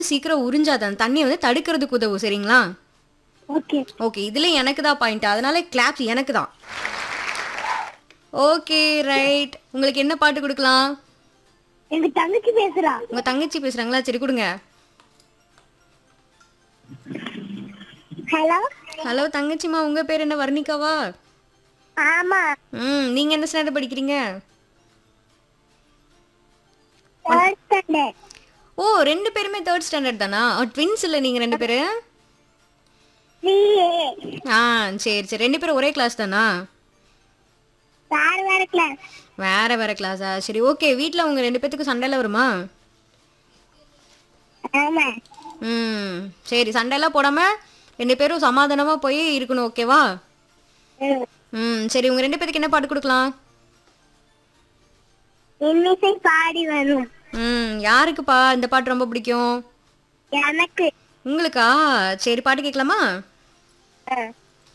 சீக்கிரம் உறிஞ்சாது அந்த தண்ணியை வந்து தடுக்கிறதுக்கு உதவும் சரிங்களா ஓகே ஓகே இதுல எனக்கு தான் பாயிண்ட் அதனால கிளாப்ஸ் எனக்கு தான் ஓகே ரைட் உங்களுக்கு என்ன பாட்டு கொடுக்கலாம் எங்க தங்கச்சி பேசுறா உங்க தங்கச்சி பேசுறாங்களா சரி கொடுங்க ஹலோ ஹலோ தங்கச்சிமா உங்க பேர் என்ன வர்ணிகாவா ஆமா ம் நீங்க என்ன ஸ்டாண்டர்ட் படிக்கிறீங்க தேர்ட் ஸ்டாண்டர்ட் ஓ ரெண்டு பேருமே தேர்ட் ஸ்டாண்டர்ட் தானா ட்வின்ஸ் இல்ல நீங்க ரெண்டு பேரு த்ரீ ஆ சரி சரி ரெண்டு பேரும் ஒரே கிளாஸ் தானா வேற வேற கிளாஸ் வேற வேற கிளாஸா சரி ஓகே வீட்ல உங்க ரெண்டு பேத்துக்கும் சண்டைலாம் வருமா ஆமா ம் சரி சண்டைலாம் போடாம ரெண்டு பேரும் சமாதானமா போய் இருக்கணும் ஓகேவா ம். ம் சரி உங்க ரெண்டு பேத்துக்கு என்ன பாட்டு கொடுக்கலாம் இன்னிசை பாடி வரும் ம் யாருக்குப்பா இந்த பாட்டு ரொம்ப பிடிக்கும் எனக்கு உங்களுக்கா சரி பாட்டு கேட்கலாமா ஆ.